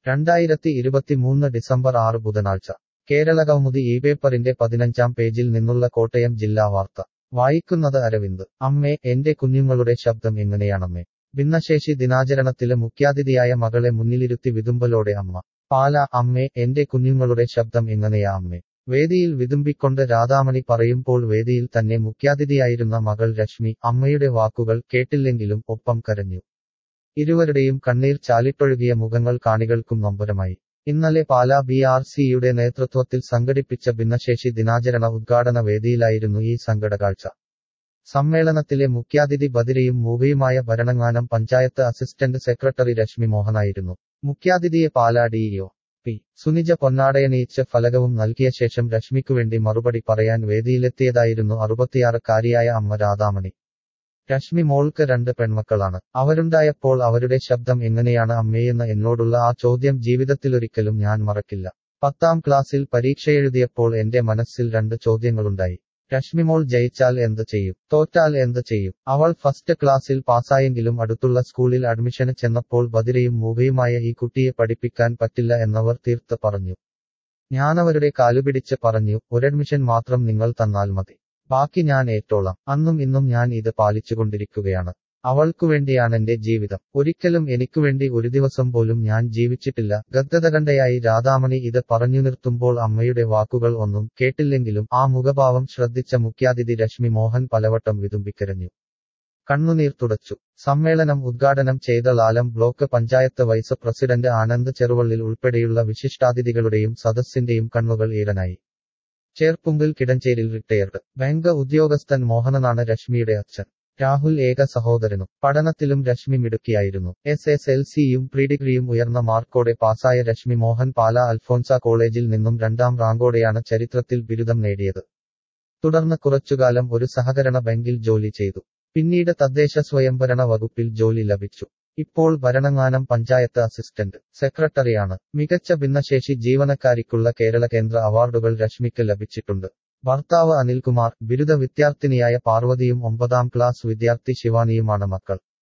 രണ്ടായിരത്തി ഇരുപത്തിമൂന്ന് ഡിസംബർ ആറ് ബുധനാഴ്ച കേരള കൗമുദി ഈ പേപ്പറിന്റെ പതിനഞ്ചാം പേജിൽ നിന്നുള്ള കോട്ടയം ജില്ലാ വാർത്ത വായിക്കുന്നത് അരവിന്ദ് അമ്മേ എന്റെ കുഞ്ഞുങ്ങളുടെ ശബ്ദം എങ്ങനെയാണമ്മേ ഭിന്നശേഷി ദിനാചരണത്തില് മുഖ്യാതിഥിയായ മകളെ മുന്നിലിരുത്തി വിതുമ്പലോടെ അമ്മ പാല അമ്മേ എന്റെ കുഞ്ഞുങ്ങളുടെ ശബ്ദം എങ്ങനെയാ അമ്മേ വേദിയിൽ വിതുമ്പിക്കൊണ്ട് രാധാമണി പറയുമ്പോൾ വേദിയിൽ തന്നെ മുഖ്യാതിഥിയായിരുന്ന മകൾ രശ്മി അമ്മയുടെ വാക്കുകൾ കേട്ടില്ലെങ്കിലും ഒപ്പം കരഞ്ഞു ഇരുവരുടെയും കണ്ണീർ ചാലിട്ടൊഴുകിയ മുഖങ്ങൾ കാണികൾക്കും നൊമ്പരമായി ഇന്നലെ പാല ബി ആർ സിയുടെ നേതൃത്വത്തിൽ സംഘടിപ്പിച്ച ഭിന്നശേഷി ദിനാചരണ ഉദ്ഘാടന വേദിയിലായിരുന്നു ഈ സങ്കടകാഴ്ച സമ്മേളനത്തിലെ മുഖ്യാതിഥി ബദിരയും മൂവയുമായ ഭരണങ്ങാനം പഞ്ചായത്ത് അസിസ്റ്റന്റ് സെക്രട്ടറി രശ്മി മോഹനായിരുന്നു മുഖ്യാതിഥിയെ പാല ഡിഇഒ പി സുനിജ പൊന്നാടയണിയിച്ച് ഫലകവും നൽകിയ ശേഷം രശ്മിക്കുവേണ്ടി മറുപടി പറയാൻ വേദിയിലെത്തിയതായിരുന്നു അറുപത്തിയാറുകാരിയായ അമ്മ രാധാമണി രശ്മി മോൾക്ക് രണ്ട് പെൺമക്കളാണ് അവരുണ്ടായപ്പോൾ അവരുടെ ശബ്ദം എങ്ങനെയാണ് അമ്മയെന്ന് എന്നോടുള്ള ആ ചോദ്യം ജീവിതത്തിലൊരിക്കലും ഞാൻ മറക്കില്ല പത്താം ക്ലാസ്സിൽ പരീക്ഷയെഴുതിയപ്പോൾ എന്റെ മനസ്സിൽ രണ്ട് ചോദ്യങ്ങളുണ്ടായി രശ്മിമോൾ ജയിച്ചാൽ എന്ത് ചെയ്യും തോറ്റാൽ എന്ത് ചെയ്യും അവൾ ഫസ്റ്റ് ക്ലാസ്സിൽ പാസ്സായെങ്കിലും അടുത്തുള്ള സ്കൂളിൽ അഡ്മിഷന് ചെന്നപ്പോൾ ബദിരയും മൂവയുമായ ഈ കുട്ടിയെ പഠിപ്പിക്കാൻ പറ്റില്ല എന്നവർ തീർത്ത് പറഞ്ഞു ഞാനവരുടെ കാലുപിടിച്ച് പറഞ്ഞു ഒരഡ്മിഷൻ മാത്രം നിങ്ങൾ തന്നാൽ മതി ബാക്കി ഞാൻ ഏറ്റോളാം അന്നും ഇന്നും ഞാൻ ഇത് പാലിച്ചുകൊണ്ടിരിക്കുകയാണ് അവൾക്കുവേണ്ടിയാണെന്റെ ജീവിതം ഒരിക്കലും എനിക്കുവേണ്ടി ഒരു ദിവസം പോലും ഞാൻ ജീവിച്ചിട്ടില്ല ഗദ്ഗതകണ്ഠയായി രാധാമണി ഇത് പറഞ്ഞു നിർത്തുമ്പോൾ അമ്മയുടെ വാക്കുകൾ ഒന്നും കേട്ടില്ലെങ്കിലും ആ മുഖഭാവം ശ്രദ്ധിച്ച മുഖ്യാതിഥി രശ്മി മോഹൻ പലവട്ടം വിതുമ്പിക്കരഞ്ഞു കണ്ണുനീർ തുടച്ചു സമ്മേളനം ഉദ്ഘാടനം ചെയ്ത Lalam block panchayat vice president Anand Cheruvallil ഉൾപ്പെടെയുള്ള വിശിഷ്ടാതിഥികളുടെയും സദസ്സിന്റെയും കണ്ണുകൾ ഈറനായി ചേർപ്പുങ്കിൽ കിടഞ്ചേരിൽ റിട്ടയർഡ് ബാങ്ക് ഉദ്യോഗസ്ഥൻ മോഹനനാണ് രശ്മിയുടെ അച്ഛൻ രാഹുൽ ഏക സഹോദരനും പഠനത്തിലും രശ്മി മിടുക്കിയായിരുന്നു എസ് എസ് എൽ സിയും പ്രീഡിഗ്രിയും ഉയർന്ന മാർക്കോടെ പാസായ രശ്മി മോഹൻ പാല അൽഫോൻസ കോളേജിൽ നിന്നും രണ്ടാം റാങ്കോടെയാണ് ചരിത്രത്തിൽ ബിരുദം നേടിയത് തുടർന്ന് കുറച്ചുകാലം ഒരു സഹകരണ ബാങ്കിൽ ജോലി ചെയ്തു പിന്നീട് തദ്ദേശ സ്വയംഭരണ വകുപ്പിൽ ജോലി ലഭിച്ചു ഇപ്പോൾ ഭരണങ്ങാനം പഞ്ചായത്ത് അസിസ്റ്റന്റ് സെക്രട്ടറിയാണ് മികച്ച ഭിന്നശേഷി ജീവനക്കാരിക്കുള്ള കേരള കേന്ദ്ര അവാർഡുകൾ രശ്മിക്ക് ലഭിച്ചിട്ടുണ്ട് ഭർത്താവ് അനിൽകുമാർ ബിരുദ വിദ്യാർത്ഥിനിയായ പാർവതിയും ഒമ്പതാം ക്ലാസ് വിദ്യാർത്ഥി ശിവാനിയുമാണ് മക്കൾ